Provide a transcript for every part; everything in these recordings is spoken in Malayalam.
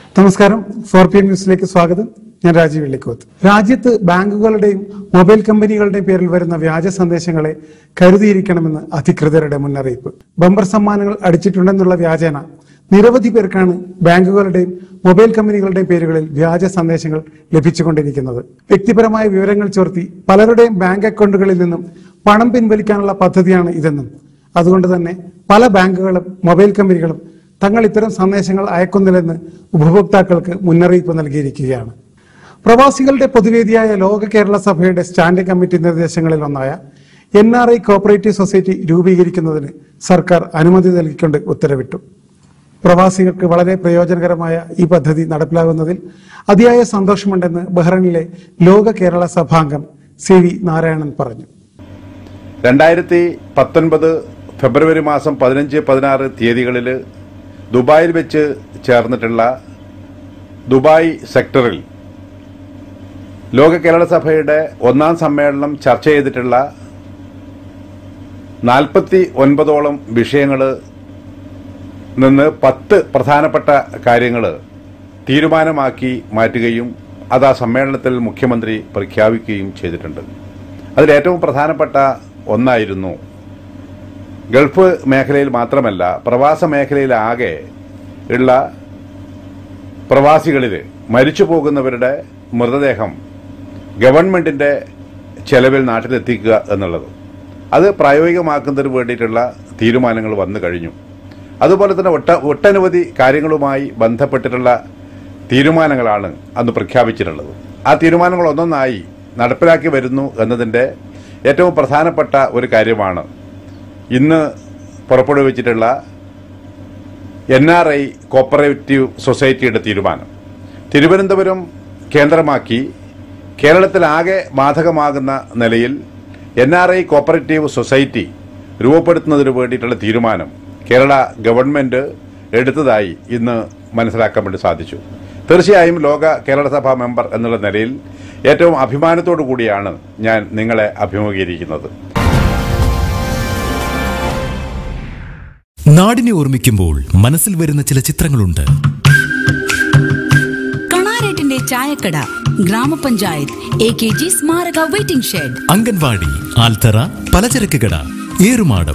നമസ്കാരം ഫോർ പി എം ന്യൂസിലേക്ക് സ്വാഗതം ഞാൻ രാജീവ് വെള്ളിക്കോത്ത് രാജ്യത്ത് ബാങ്കുകളുടെയും മൊബൈൽ കമ്പനികളുടെയും പേരിൽ വരുന്ന വ്യാജ സന്ദേശങ്ങളെ കരുതിയിരിക്കണമെന്ന് അധികൃതരുടെ മുന്നറിയിപ്പ് ബമ്പർ സമ്മാനങ്ങൾ അടിച്ചിട്ടുണ്ടെന്നുള്ള വ്യാജേന നിരവധി പേർക്കാണ് ബാങ്കുകളുടെയും മൊബൈൽ കമ്പനികളുടെയും പേരുകളിൽ വ്യാജ സന്ദേശങ്ങൾ ലഭിച്ചുകൊണ്ടിരിക്കുന്നത് വ്യക്തിപരമായ വിവരങ്ങൾ ചോർത്തി പലരുടെയും ബാങ്ക് അക്കൗണ്ടുകളിൽ നിന്നും പണം പിൻവലിക്കാനുള്ള പദ്ധതിയാണ് ഇതെന്നും അതുകൊണ്ട് തന്നെ പല ബാങ്കുകളും മൊബൈൽ കമ്പനികളും തങ്ങൾ ഇത്തരം സന്ദേശങ്ങൾ അയക്കുന്നില്ലെന്ന് ഉപഭോക്താക്കൾക്ക് മുന്നറിയിപ്പ് നൽകിയിരിക്കുകയാണ് പ്രവാസികളുടെ പൊതുവേദിയായ ലോക കേരള സഭയുടെ സ്റ്റാൻഡിംഗ് കമ്മിറ്റി നിർദ്ദേശങ്ങളിൽ ഒന്നായ N R I cooperative society രൂപീകരിക്കുന്നതിന് സർക്കാർ അനുമതി നൽകിക്കൊണ്ട് ഉത്തരവിട്ടു പ്രവാസികൾക്ക് വളരെ പ്രയോജനകരമായ ഈ പദ്ധതി നടപ്പിലാകുന്നതിൽ അതിയായ സന്തോഷമുണ്ടെന്ന് ബഹ്റൈനിലെ ലോക കേരള സഭാംഗം സി വി നാരായണൻ പറഞ്ഞു രണ്ടായിരത്തി പത്തൊൻപത് ഫെബ്രുവരി മാസം പതിനഞ്ച് പതിനാറ് തീയതികളിൽ ദുബായിൽ വെച്ച് ചേർന്നിട്ടുള്ള ദുബായ് സെക്ടറിൽ ലോക കേരള സഭയുടെ ഒന്നാം സമ്മേളനം ചർച്ച ചെയ്തിട്ടുള്ള നാൽപ്പത്തി ഒൻപതോളം വിഷയങ്ങൾ നിന്ന് പത്ത് പ്രധാനപ്പെട്ട കാര്യങ്ങൾ തീരുമാനമാക്കി മാറ്റുകയും അത് ആ സമ്മേളനത്തിൽ മുഖ്യമന്ത്രി പ്രഖ്യാപിക്കുകയും ചെയ്തിട്ടുണ്ട് അതിലേറ്റവും പ്രധാനപ്പെട്ട ഒന്നായിരുന്നു ഗൾഫ് മേഖലയിൽ മാത്രമല്ല പ്രവാസ മേഖലയിലാകെ ഉള്ള പ്രവാസികളിൽ മരിച്ചു പോകുന്നവരുടെ മൃതദേഹം ഗവൺമെന്റിന്റെ ചെലവിൽ നാട്ടിലെത്തിക്കുക എന്നുള്ളത് അത് പ്രായോഗികമാക്കുന്നതിന് വേണ്ടിയിട്ടുള്ള തീരുമാനങ്ങൾ വന്നു കഴിഞ്ഞു അതുപോലെ തന്നെ ഒട്ട ഒട്ടനവധി കാര്യങ്ങളുമായി ബന്ധപ്പെട്ടിട്ടുള്ള തീരുമാനങ്ങളാണ് അന്ന് പ്രഖ്യാപിച്ചിട്ടുള്ളത് ആ തീരുമാനങ്ങൾ ഒന്നൊന്നായി നടപ്പിലാക്കി വരുന്നു എന്നതിൻ്റെ ഏറ്റവും പ്രധാനപ്പെട്ട ഒരു കാര്യമാണ് ഇന്ന് പുറപ്പെടുവിച്ചിട്ടുള്ള എൻ ആർ ഐ കോപ്പറേറ്റീവ് സൊസൈറ്റിയുടെ തീരുമാനം തിരുവനന്തപുരം കേന്ദ്രമാക്കി കേരളത്തിലാകെ ബാധകമാകുന്ന നിലയിൽ N R I cooperative society രൂപപ്പെടുത്തുന്നതിന് വേണ്ടിയിട്ടുള്ള തീരുമാനം കേരള ഗവൺമെന്റ് എടുത്തതായി ഇന്ന് മനസ്സിലാക്കാൻ വേണ്ടി സാധിച്ചു തീർച്ചയായും ലോക കേരള സഭാ മെമ്പർ എന്നുള്ള നിലയിൽ ഏറ്റവും അഭിമാനത്തോടു കൂടിയാണ് ഞാൻ നിങ്ങളെ അഭിമുഖീകരിക്കുന്നത് നാടിനെ ഓർമ്മിക്കുമ്പോൾ മനസ്സിൽ വരുന്ന ചില ചിത്രങ്ങളുണ്ട് കണാരേട്ടിന്റെ ചായക്കട ഗ്രാമപഞ്ചായത്ത് എ കെ ജി സ്മാരക വെയിറ്റിംഗ് ഷെഡ് അംഗൻവാടി ആൽത്തറ പലചരക്ക് കട ഏറുമാടം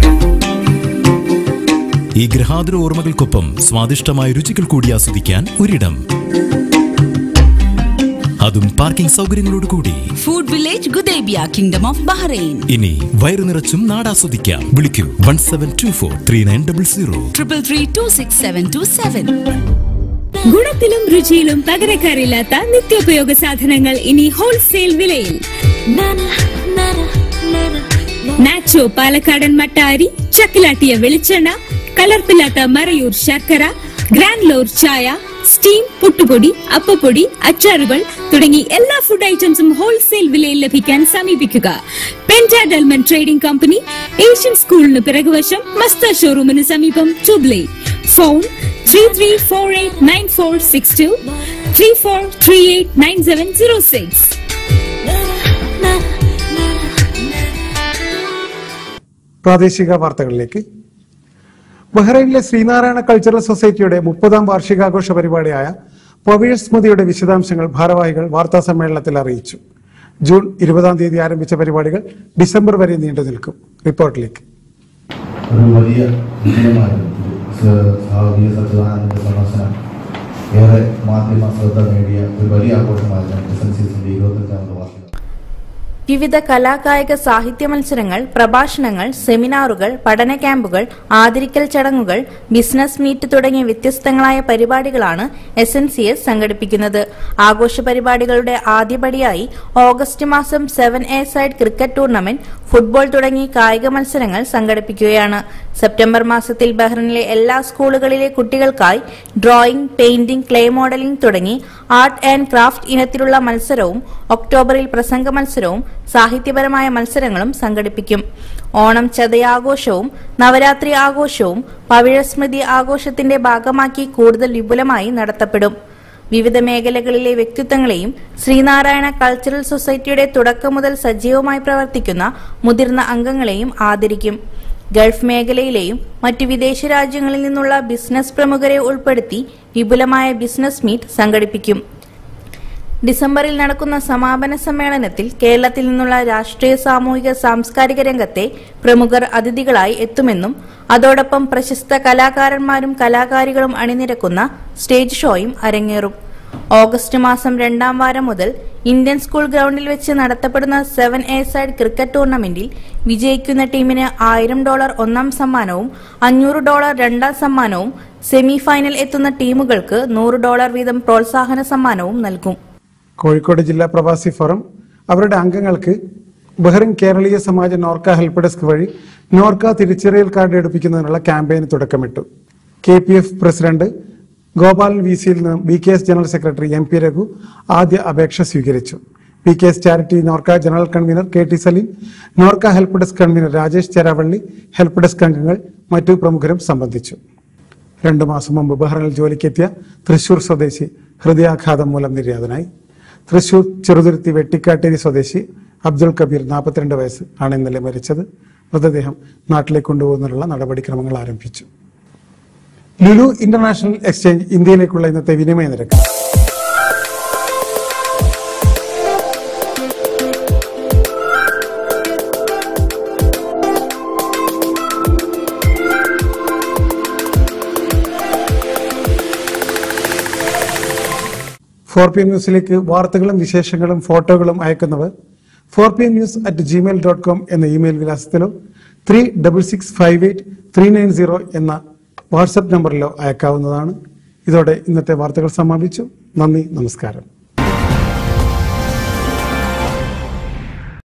ഈ ഗൃഹാതുര ഓർമ്മകൾക്കൊപ്പം സ്വാദിഷ്ടമായ രുചികൾ കൂടി ആസ്വദിക്കാൻ ഒരിടം അതും പാർക്കിംഗ് സൗകര്യങ്ങളോട് കൂടി food village Gudaibiya kingdom of Bahrain ഇനി വയറു നിറച്ചും നാടാസ്വദിക്കാം വിളിക്കൂ one seven two four three nine double zero triple three two six seven two seven ഗുണത്തിലും രുചിയിലും പകരക്കാരില്ലാത്ത നിത്യോപയോഗ സാധനങ്ങൾ ഇനി ഹോൾസെയിൽ വിലയിൽ നാച്ചോ പാലക്കാടൻ മട്ട അരി ചക്കിലാട്ടിയ വെളിച്ചെണ്ണ കലർപ്പില്ലാത്ത മറയൂർ ശർക്കര ഗ്രാൻഡ് ലോർ ചായ സ്റ്റീം പുട്ടുപൊടി അപ്പപ്പൊടി അച്ചാറുകൾ തുടങ്ങി എല്ലാ ഫുഡ് ഐറ്റംസും ഹോൾസെയിൽ വിലയിൽ ലഭിക്കാൻ സമീപിക്കുക പെൻറ്റ ഡൽമൻ ട്രേഡിംഗ് കമ്പനി ഏഷ്യൻ സ്കൂളിന് പിറകുവശം മസ്ത ഷോറൂമിന് സമീപം ചുബ്ലി phone three three four eight nine four six two three four three eight nine seven zero six പ്രാദേശിക വാർത്തകളിലേക്ക് ബഹ്റൈനിലെ ശ്രീനാരായണ കൾച്ചറൽ സൊസൈറ്റിയുടെ മുപ്പതാം വാർഷികാഘോഷ പരിപാടിയായ പവിഴ് സ്മൃതിയുടെ വിശദാംശങ്ങൾ ഭാരവാഹികൾ വാർത്താ സമ്മേളനത്തിൽ അറിയിച്ചു ജൂൺ ഇരുപതാം തീയതി ആരംഭിച്ച പരിപാടികൾ ഡിസംബർ വരെ നീണ്ടു നിൽക്കും റിപ്പോർട്ടിലേക്ക് ഒരു വലിയ വിജയമായിരുന്നു ഭാവിയ സച്ചിദാനന്ദ സന്ദർശനം ഏറെ മാധ്യമ ശ്രദ്ധ നേടിയ ഒരു വലിയ ആഘോഷമായിരുന്നു എസ് എൻ സി എസിന്റെ ഇരുപത്തഞ്ചാമത് വാർഷികം വിവിധ കലാകായിക സാഹിത്യ മത്സരങ്ങൾ പ്രഭാഷണങ്ങൾ സെമിനാറുകൾ പഠന ക്യാമ്പുകൾ ആദരിക്കൽ ചടങ്ങുകൾ ബിസിനസ് മീറ്റ് തുടങ്ങിയ വ്യത്യസ്തങ്ങളായ പരിപാടികളാണ് എസ് എൻ സി എസ് സംഘടിപ്പിക്കുന്നത് ആഘോഷ പരിപാടികളുടെ ആദ്യപടിയായി ഓഗസ്റ്റ് മാസം seven a side cricket tournament football തുടങ്ങി കായിക മത്സരങ്ങൾ സംഘടിപ്പിക്കുകയാണ് സെപ്റ്റംബർ മാസത്തിൽ ബഹ്റിനിലെ എല്ലാ സ്കൂളുകളിലെ കുട്ടികൾക്കായി ഡ്രോയിംഗ് പെയിന്റിംഗ് ക്ലേ മോഡലിംഗ് തുടങ്ങി ആർട്ട് ആൻഡ് ക്രാഫ്റ്റ് ഇനത്തിലുള്ള മത്സരവും ഒക്ടോബറിൽ പ്രസംഗ മത്സരവും സാഹിത്യപരമായ മത്സരങ്ങളും സംഘടിപ്പിക്കും ഓണം ചതയാഘോഷവും നവരാത്രി ആഘോഷവും പവിഴസ്മൃതി ആഘോഷത്തിന്റെ ഭാഗമാക്കി കൂടുതൽ വിപുലമായി നടത്തപ്പെടും വിവിധ മേഖലകളിലെ വ്യക്തിത്വങ്ങളെയും ശ്രീനാരായണ കൾച്ചറൽ സൊസൈറ്റിയുടെ തുടക്കം മുതൽ സജീവമായി പ്രവർത്തിക്കുന്ന മുതിർന്ന അംഗങ്ങളെയും ആദരിക്കും ഗൾഫ് മേഖലയിലെയും മറ്റ് വിദേശ രാജ്യങ്ങളിൽ നിന്നുള്ള ബിസിനസ് പ്രമുഖരെ ഉൾപ്പെടുത്തി വിപുലമായ ബിസിനസ് മീറ്റ് സംഘടിപ്പിക്കും ഡിസംബറിൽ നടക്കുന്ന സമാപന സമ്മേളനത്തിൽ കേരളത്തിൽ നിന്നുള്ള രാഷ്ട്രീയ സാമൂഹിക സാംസ്കാരിക രംഗത്തെ പ്രമുഖർ അതിഥികളായി എത്തുമെന്നും അതോടൊപ്പം പ്രശസ്ത കലാകാരന്മാരും കലാകാരികളും അണിനിരക്കുന്ന സ്റ്റേജ് ഷോയും അരങ്ങേറും ഓഗസ്റ്റ് മാസം രണ്ടാം വാരം മുതൽ ഇന്ത്യൻ സ്കൂൾ ഗ്രൗണ്ടിൽ വെച്ച് നടത്തപ്പെടുന്ന സെവൻ എ സൈഡ് ക്രിക്കറ്റ് ടൂർണമെന്റിൽ വിജയിക്കുന്ന ടീമിന് ആയിരം ഡോളർ ഒന്നാം സമ്മാനവും അഞ്ഞൂറ് ഡോളർ രണ്ടാം സമ്മാനവും സെമി ഫൈനൽ എത്തുന്ന ടീമുകൾക്ക് നൂറ് ഡോളർ വീതം പ്രോത്സാഹന സമ്മാനവും നൽകും കോഴിക്കോട് ജില്ലാ പ്രവാസി ഫോറം അവരുടെ അംഗങ്ങൾക്ക് ബഹ്റിൻ കേരളീയ സമാജ നോർക്ക ഹെൽപ്പ് ഡെസ്ക് വഴി നോർക്ക തിരിച്ചറിയൽ കാർഡ് എടുപ്പിക്കുന്നതിനുള്ള ക്യാമ്പയിന് തുടക്കമിട്ടു K P F president Gopalan V സിയിൽ നിന്നും B K S general secretary M P Raghu ആദ്യ അപേക്ഷ സ്വീകരിച്ചു P K S charity Norka general convener K T Saleem Norka help desk convener Rajesh Cheravally help desk അംഗങ്ങൾ മറ്റു പ്രമുഖരും സംബന്ധിച്ചു രണ്ടു മാസം മുമ്പ് ബഹ്റൈനിൽ ജോലിക്കെത്തിയ തൃശൂർ സ്വദേശി ഹൃദയാഘാതം മൂലം നിര്യാതനായി തൃശൂർ ചെറുതുരുത്തി വെട്ടിക്കാട്ടേരി സ്വദേശി അബ്ദുൾ കബീർ നാൽപ്പത്തിരണ്ട് വയസ്സ് ആണ് ഇന്നലെ മരിച്ചത് മൃതദേഹം നാട്ടിലേക്ക് കൊണ്ടുപോകുന്നതിനുള്ള നടപടിക്രമങ്ങൾ ആരംഭിച്ചു ലുലു ഇന്റർനാഷണൽ എക്സ്ചേഞ്ച് ഇന്ത്യയിലേക്കുള്ള ഇന്നത്തെ വിനിമയ നിരക്ക് ഫോർ പി എം ന്യൂസിലേക്ക് വാർത്തകളും വിശേഷങ്ങളും ഫോട്ടോകളും അയക്കുന്നവർ four P M news at Gmail dot com എന്ന ഇമെയിൽ വിലാസത്തിലോ three double six five eight three nine zero എന്ന വാട്സപ്പ് നമ്പറിലോ അയക്കാവുന്നതാണ് ഇതോടെ ഇന്നത്തെ വാർത്തകൾ സമാപിച്ചു നന്ദി നമസ്കാരം